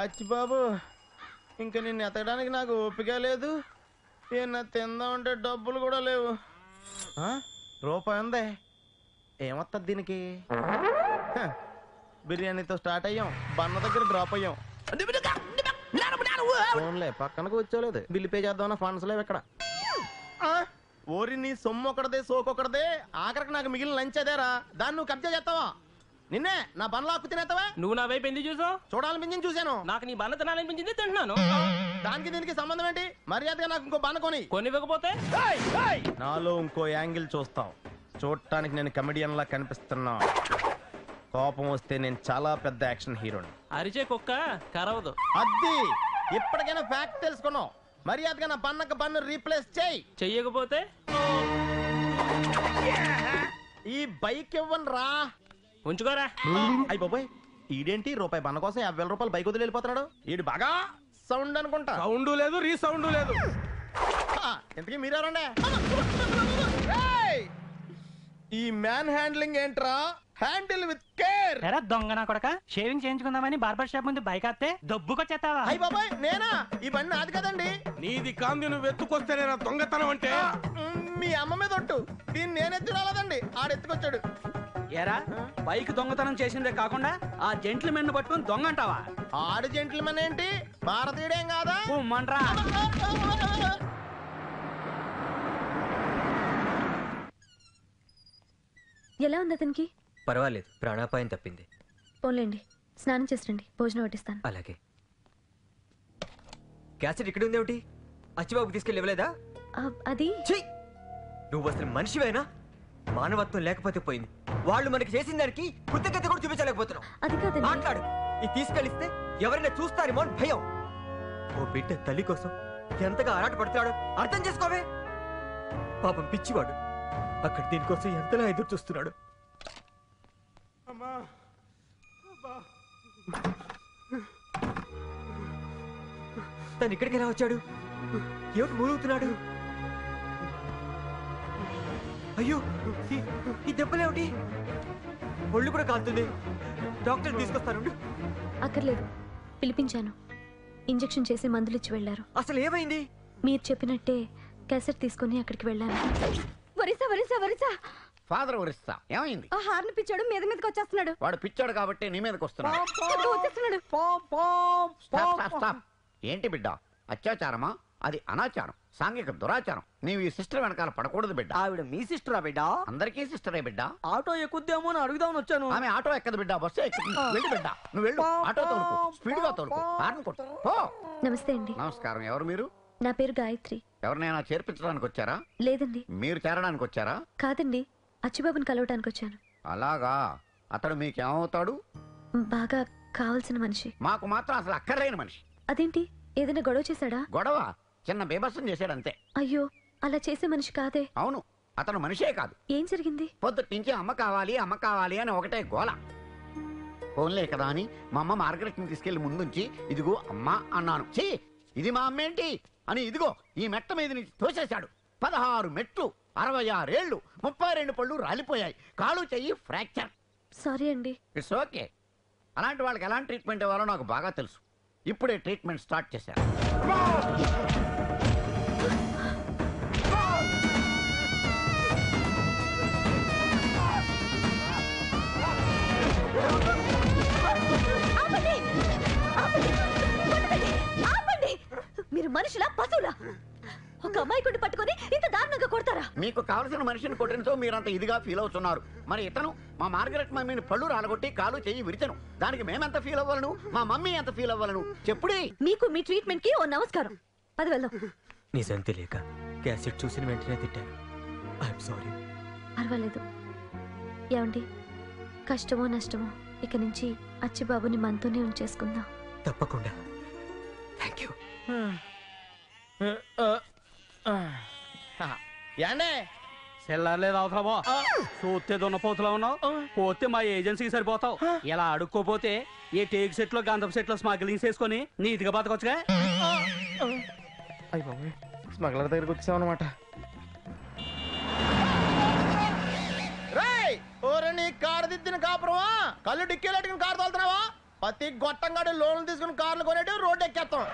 అచ్చి బాబు ఇంక నిన్ను ఎతకడానికి నాకు ఓపిక లేదు ఏమన్నా తిందామంటే డబ్బులు కూడా లేవు ఆ? రూపాయి ఉందే ఏమొస్తుంది దీనికి హ, బిర్యానీతో స్టార్ట్ అయ్యాం బన్న దగ్గర డ్రాప్ అయ్యాం ఫోన్లే పక్కన కూర్చోలేదు బిల్లు పే చేద్దామన్న ఫండ్స్ లేవు ఇక్కడ ఆ, ఓరి నీ సొమ్ము ఒకటిదే సోకు ఒకటిదే ఆఖరికి నాకు మిగిలిన లంచ్ అదేరా దాన్ని నువ్వు కబ్జా చేస్తావా నిన్నే నా బండ్లో ఆకు తినేస్తావా నువ్వు నా వైపు ఎందుకు చూసావు చూడాలనిపించింది చూశాను నాకు నీ బల్ల తినాలనిపించింది తింటున్నాను దానికి దీనికి సంబంధం ఏంటి మర్యాదగా నాకు ఇంకో బాన కొని కొన్ని ఇవ్వకపోతే నాలో ఇంకో యాంగిల్ చూస్తావు చూడటానికి నేను కమెడియన్ లా కనిపిస్తున్నా కోపం వస్తే నేను చాలా పెద్ద యాక్షన్ హీరోని అరిచే కుక్క కరవదు అద్ది ఇప్పటికైనా ఫ్యాక్ట్ తెలుసుకున్నావు మర్యాదగా నా పన్నక పన్ను రీప్లేస్ చేయి చెయ్యకపోతే ఈ బైక్ ఇవ్వను రా ఉంచుకోరా అయ్యి బాబాయ్ ఈడేంటి రూపాయి బన్న కోసం యాభై వేల రూపాయలు బైక్ వదిలి వెళ్ళిపోతున్నాడు ఈడు బాగా సౌండ్ అనుకుంటా సౌండ్ లేదు రీసౌండ్ లేదు ఆ, ఇంతకీ మీరెవరండి ఏయ్! ఈ మ్యాన్ హ్యాండ్లింగ్ ఏంట్రా హ్యాండిల్ విత్ కేర్ ఎరా దొంగ నా కొడక షేవింగ్ చేయించుకుందామని బార్బర్ షాప్ ముందు బైక్ అత్తే దబ్బుకొచ్చేస్తావా అయ్యి బాబాయ్ నేనా ఈ బండి నాది కదండి నీది కాంది నువ్వు ఎత్తుకొస్తేనే నా దొంగతనం అంటే మ్, మీ అమ్మ మీద ఒట్టు దీన్ని నేను ఎత్తి రాలేదండి ఆడెత్తుకొచ్చాడు ఏరా బైక్ దొంగతనం చేసిందే కాకుండా ఆ జెంట్లమెన్ పట్టుకుని దొంగ అంటావా ఆడు జెంట్లమెన్ ఏంటి భారతీయుడేం కాదా మండ్రా ఎలా ఉంది అతనికి పర్వాలేదు ప్రాణాపాయం తప్పింది పోన్లేండి స్నానం చేసిరండి భోజనం వడ్డిస్తాను అలాగే క్యాసెట్ ఇక్కడ ఉందేమిటి అచ్చిబాబు తీసుకెళ్ళి ఇవ్వలేదా ఆ, అది ఛీ! నువ్వు అసలు మనిషివేనా మానవత్వం లేకపోతే పోయింది వాళ్ళు మనకి చేసిన దానికి కృతజ్ఞత కూడా చూపించలేకపోతున్నావు అది కాదండి మాట్లాడు ఇది తీసుకెళ్ళిస్తే ఎవరైనా చూస్తారేమో అని భయం ఓ బిడ్డ తల్లి కోసం ఎంతగా ఆరాట పడతాడో అర్థం చేసుకోవే పాపం పిచ్చివాడు అక్కడ దీనికోసం ఎంతలా ఎదురు చూస్తున్నాడు తను ఇక్కడికి ఎలా వచ్చాడు ఏమిటి మూలుగుతున్నాడు అయ్యో ఈ- ఈ దెబ్బలేమిటి ఒళ్ళు కూడా కాలుతుంది డాక్టర్ తీసుకొస్తాను అక్కర్లేదు పిలిపించాను ఇంజెక్షన్ చేసి మందులు ఇచ్చి వెళ్ళారు అసలు ఏమైంది మీరు చెప్పినట్టే క్యాసెట్ తీసుకుని అక్కడికి వెళ్ళాను వరిసా వరిసా వరిసా ఫాదర్ ఒరిస్తా ఏమైంది ఆ హార్న్ పిచ్చాడు మీద మీదకి వచ్చేస్తున్నాడు వాడు పిచ్చాడు కాబట్టి నీ మీదకి వస్తున్నాడు ఇదిగో వచ్చేస్తున్నాడు స్టాప్ స్టాప్ స్టాప్ ఏంటి బిడ్డ అత్యాచారమా అది అనాచారం సాంఘిక దురాచారం నీవు ఈ సిస్టర్ వెనకాల పడకూడదు బిడ్డ ఆవిడ మీ సిస్టరా బిడ్డ అందరికీ సిస్టరే బిడ్డ ఆటో ఎక్కుద్దేమో అని అడుగుదామని వచ్చాను ఆమె ఆటో ఎక్కదు బిడ్డ బస్సు ఎక్కుతుంది వెళ్ళు బిడ్డ నువ్వు వెళ్ళు ఆటో తోలుకో స్పీడ్ గా తోలుకో హార్న్ కొట్టు పో నమస్తే అండి నమస్కారం ఎవరు మీరు నా పేరు గాయత్రి ఎవరినైనా చేర్పించడానికి వచ్చారా లేదండి మీరు చేరడానికి వచ్చారా కాదండి అచ్చుబాబుని కలవటానికి వచ్చాను అలాగా అతడు మీకేమవుతాడు బాగా కావాల్సిన మనిషి మాకు మాత్రం అసలు అక్కర్లేని మనిషి అదేంటి ఏదైనా గొడవ చేశాడా గొడవ చిన్న బేబస్సం చేశాడు అంతే అయ్యో అలా చేసే మనిషి కాదే అవును అతను మనిషే కాదు ఏం జరిగింది పొద్దుటి నుంచి అమ్మ కావాలి అమ్మ కావాలి అని ఒకటే గోల ఫోన్లే కదా అని మా అమ్మ మార్గరెట్ని తీసుకెళ్లి ముందుంచి ఇదిగో అమ్మ అన్నాను ఛీ ఇది మా అమ్మ ఏంటి అని ఇదిగో ఈ మెట్ట మీద నుంచి తోసేశాడు పదహారు మెట్లు అరవై ఆరేళ్లు ముప్పై రెండు పళ్ళు రాలిపోయాయి కాలు చెయ్యి ఫ్రాక్చర్ సారీ అండి ఇట్స్ ఓకే అలాంటి వాళ్ళకి ఎలాంటి ట్రీట్మెంట్ ఇవ్వాలో నాకు బాగా తెలుసు ఇప్పుడే ట్రీట్మెంట్ స్టార్ట్ చేశారు ఆపండి! ఆపండి! కొట్టకండి! ఆపండి! మీరు మనుషులా పశువులా ఒక అమాయకుడిని పట్టుకొని ఇంత దారుణంగా కొడతారా మీకు కావలసిన మనిషిని కొట్టినతో మీరంత ఇదిగా ఫీల్ అవుతున్నారు మరి ఇతను మా మార్గరెట్ మమ్మీని పళ్ళు రాలగొట్టి కాలు చెయ్యి విరిచను దానికి మేమెంత ఫీల్ అవ్వాలను మా మమ్మీ ఎంత ఫీల్ అవ్వాలను చెప్పుడి మీకు మీ ట్రీట్మెంట్ కి ఓ నమస్కారం అది వెళ్దాం నిజం తెలియక క్యాసెట్ చూసిన వెంటనే తిట్టాను ఐఎమ్ సారీ పర్వాలేదు ఏమండి కష్టమో నష్టమో ఇక నుంచి అచ్చిబాబుని మనతోనే ఉంచేసుకుందాం తప్పకుండా థ్యాంక్ యూ ఏండే సెల్లర్లేదు అవసరమో చూస్తే దున్నపోతులో ఉన్నావు పోతే మా ఏజెన్సీకి సరిపోతావు ఇలా అడుక్కోపోతే ఏ టేక్ సెట్ లో గంధం సెట్ లో స్మగ్లింగ్ చేసుకొని నీతిగా బతకొచ్చుగా అయ్యి బాబోయ్ స్మగ్లర్ దగ్గరికి వచ్చామన్నమాట రేయ్ ఓరే నీ కారు దిద్దిన కాపురమా కళ్ళు డిక్కీలు అట్టుకుని కారు తోలుతున్నావా ప్రతి గొట్టంగాడు లోన్లు తీసుకుని కార్లు కొనేటి రోడ్డు ఎక్కేస్తాం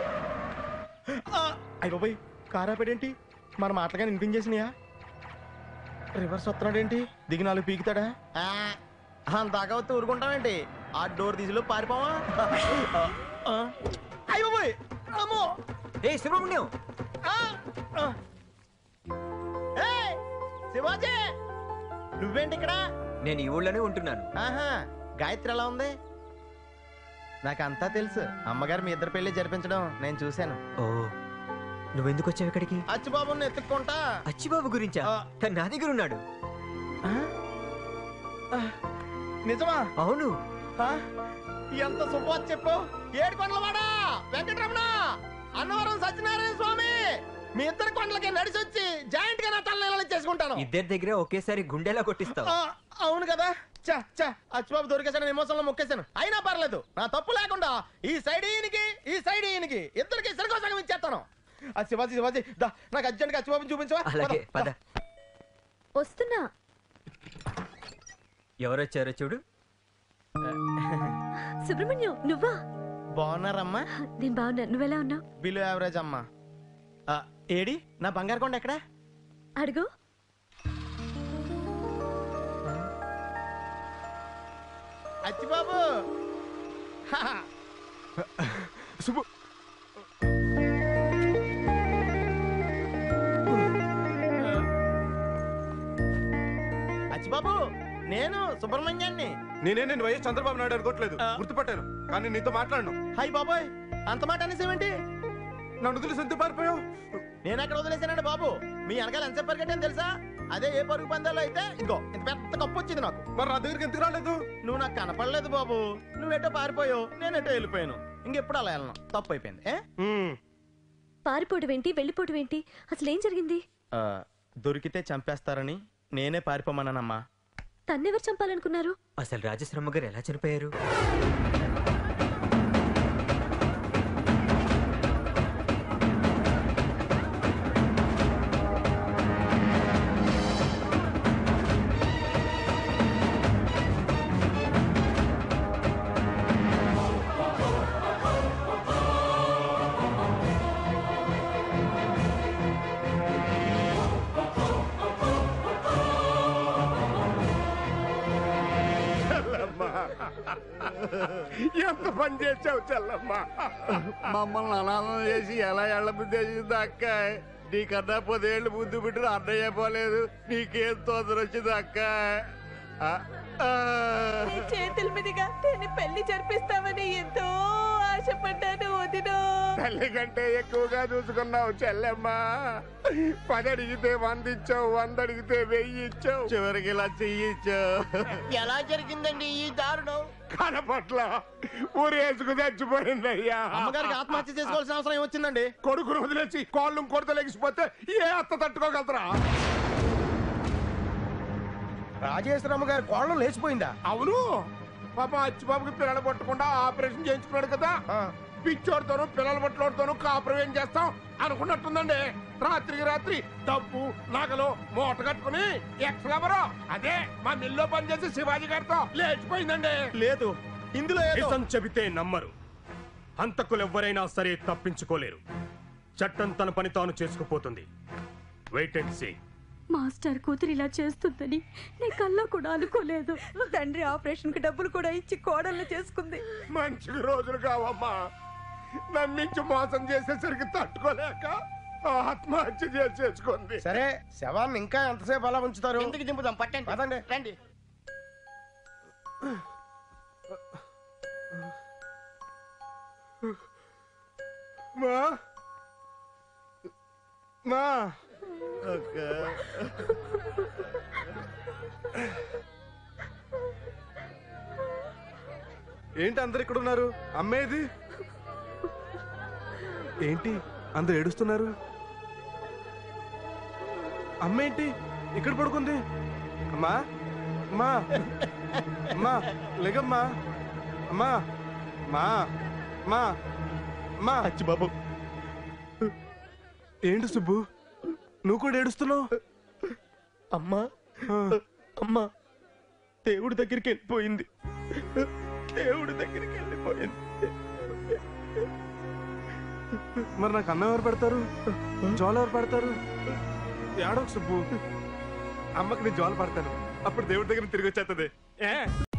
అయ్యి బాబాయ్ కార్ ఆపేడేంటి మన మాటలుగా వినిపించేసినాయా రివర్స్ వస్తున్నాడేంటి దిగి నాలుగు పీకుతాడా అంతాక వస్తే ఊరుకుంటామేంటి ఆ డోర్ తీసులో పారిపోవా అయ్యి బాబాయ్ అమ్మో ఏ సుబ్రహ్మణ్యం ఆ! ఆ! ఏయ్! శివాజీ నువ్వేంటి ఇక్కడ నేను ఈ ఊళ్ళోనే ఉంటున్నాను ఆహా గాయత్రి ఎలా ఉంది నాకంతా తెలుసు అమ్మగారు మీ ఇద్దరు పెళ్లి జరిపించడం నేను చూశాను ఓ నువ్వెందుకు వచ్చావు ఇక్కడికి అచ్చిబాబుని ఎత్తుక్కుంటా అచ్చిబాబు గురించా ఆ. తను నా దగ్గర ఉన్నాడు ఆ? ఆ, నిజమా అవును ఆ? ఎంత శుభవార్త చెప్పు ఏడు కొండలవాడా వెంకటరమణ అన్నవరం సత్యనారాయణ స్వామి మీ ఇద్దరు కొండలకి నడిచి వచ్చి జాయింట్ గా నా తల చేసుకుంటాను ఇద్దరి దగ్గర ఒకేసారి గుండెలా కొట్టిస్తావు ఆ, అవును కదా చా చా అచ్చిబాబు దొరికేసాను ఎమోషన్లో మొక్కేశాను అయినా పర్లేదు నా తప్పు లేకుండా ఈ సైడ్ ఈయనకి ఈ సైడ్ ఈయనకి ఇద్దరికి సరిగో సగం ఇచ్చేస్తాను ఆ శివాజీ శివాజీ దా నాకు అర్జెంట్గా అచ్చిబాబుని చూపించవా అలాగే పద వస్తున్నా ఎవరొచ్చారో చూడు సుబ్రహ్మణ్యం నువ్వా బాగున్నారమ్మా నేను బాగున్నా నువ్వెలా ఉన్నావు బిలో యావరేజ్ అమ్మా ఆ, ఏడి నా బంగారు కొండ ఎక్కడ అడుగు అచ్చిబాబు శుభు అచ్చిబాబు నేను సుబ్రహ్మణ్యాన్ని నేనే నేను వైఎస్ చంద్రబాబు నాయుడు అనుకోవట్లేదు ఆ. గుర్తుపట్టాను కానీ నీతో మాట్లాడను హాయ్ బాబోయ్ అంత మాట అనేసేమేంటి నన్ను వదిలేసి ఎంత పారిపోయావు నేను ఎక్కడ వదిలేశానండి బాబు మీ వెనకాల ఎంత పరిగెట్టాను తెలుసా అదే ఏ పరుగు పందాలో అయితే ఇదిగో ఇంత పెద్ద కప్పు వచ్చింది నాకు మరి నా దగ్గరికి ఎందుకు రాలేదు నువ్వు నాకు కనపడలేదు బాబు నువ్వెటో పారిపోయావు నేను ఎటో వెళ్ళిపోయాను ఇంకెప్పుడు అలా వెళ్ళను తప్పు అయిపోయింది ఏ? ఉమ్. పారిపోవడం ఏంటి వెళ్ళిపోవడం ఏంటి అసలు ఏం జరిగింది ఆ, దొరికితే చంపేస్తారని నేనే పారిపోమన్నానమ్మా తన్నెవరు చంపాలనుకున్నారు అసలు రాజశ్రమ గారు ఎలా చనిపోయారు ఎంత పని చేసావు చెల్లమ్మా మమ్మల్ని అనాథం చేసి ఎలా ఎళ్ళ బుద్ధేసింది అక్క నీకన్నా పదేళ్ళు ముందు బిడ్డరు అన్నయ్య పోలేదు నీకేం తొందర వచ్చింది అక్క ఆ, ఆ. చేతుల మీదుగా నేను పెళ్లి జరిపిస్తామని ఎంతో ఆశపడ్డాను వదినో తల్లి కంటే ఎక్కువగా చూసుకున్నావు చెల్లెమ్మా పది అడిగితే వంద ఇచ్చావు వంద అడిగితే వెయ్యి ఇచ్చావు చివరికి ఇలా చెయ్యించావు ఎలా జరిగిందండి ఈ దారుణం కనపట్ల ఊరేసుకు చచ్చిపోయిందయ్యా అమ్మగారికి ఆత్మహత్య చేసుకోవాల్సిన అవసరం ఏమొచ్చిందండి కొడుకును వదిలేసి కాళ్ళు కొడత లెగిసిపోతే ఏ అత్త తట్టుకోగలరా రాజేశ్వరమ్మ గారి కోళ్ళం లేచిపోయిందా అవును పాప అచ్చిబాబుకి పిల్లలు పట్టకుండా ఆపరేషన్ చేయించుకున్నాడు కదా పిచ్చోడితోనూ పిల్లల పట్లోడితోనూ కాపురం ఏం చేస్తాం అనుకున్నట్టుందండి రాత్రికి రాత్రి డబ్బు నగలు మూట కట్టుకుని ఎక్స్ లవరు అదే మా మిల్లో పనిచేసి శివాజీ గారితో లేచిపోయిందండి లేదు ఇందులో ఏదో నిజం చెబితే నమ్మరు హంతకులు ఎవ్వరైనా సరే తప్పించుకోలేరు చట్టం తన పని తాను చేసుకుపోతుంది వెయిట్ అండ్ సీ మాస్టర్ కూతురు ఇలా చేస్తుందని నీ కల్లో కూడా అనుకోలేదు తండ్రి ఆపరేషన్ కి డబ్బులు కూడా ఇచ్చి కోడళ్ళు చేసుకుంది మంచి రోజులు కావమ్మా నమ్మించి మోసం చేసేసరికి తట్టుకోలేక ఆత్మహత్య చేసేసుకుంది సరే శవాన్ని ఇంకా ఎంతసేపు అలా ఉంచుతారు ఎందుకు దింపుదాం పట్టండి పదండి రండి మా మా అక్క ఏంటి అందరు ఇక్కడ ఉన్నారు అమ్మేది ఏంటి అందరు ఏడుస్తున్నారు అమ్మ ఏంటి ఇక్కడ పడుకుంది అమ్మా అమ్మా అమ్మా లేకమ్మా అమ్మా మా మా మా అచ్చి బాబు ఏంటి సుబ్బు నువ్వు కూడా ఏడుస్తున్నావు అమ్మా అమ్మా దేవుడి దగ్గరికి వెళ్ళిపోయింది దేవుడి దగ్గరికి వెళ్ళిపోయింది మరి నాకు అన్నం ఎవరు పెడతారు జోలు ఎవరు పెడతారు ఏడో సుబ్బు అమ్మకి నేను జోలు పడతాను అప్పుడు దేవుడి దగ్గర తిరిగి వచ్చేస్తుంది ఏ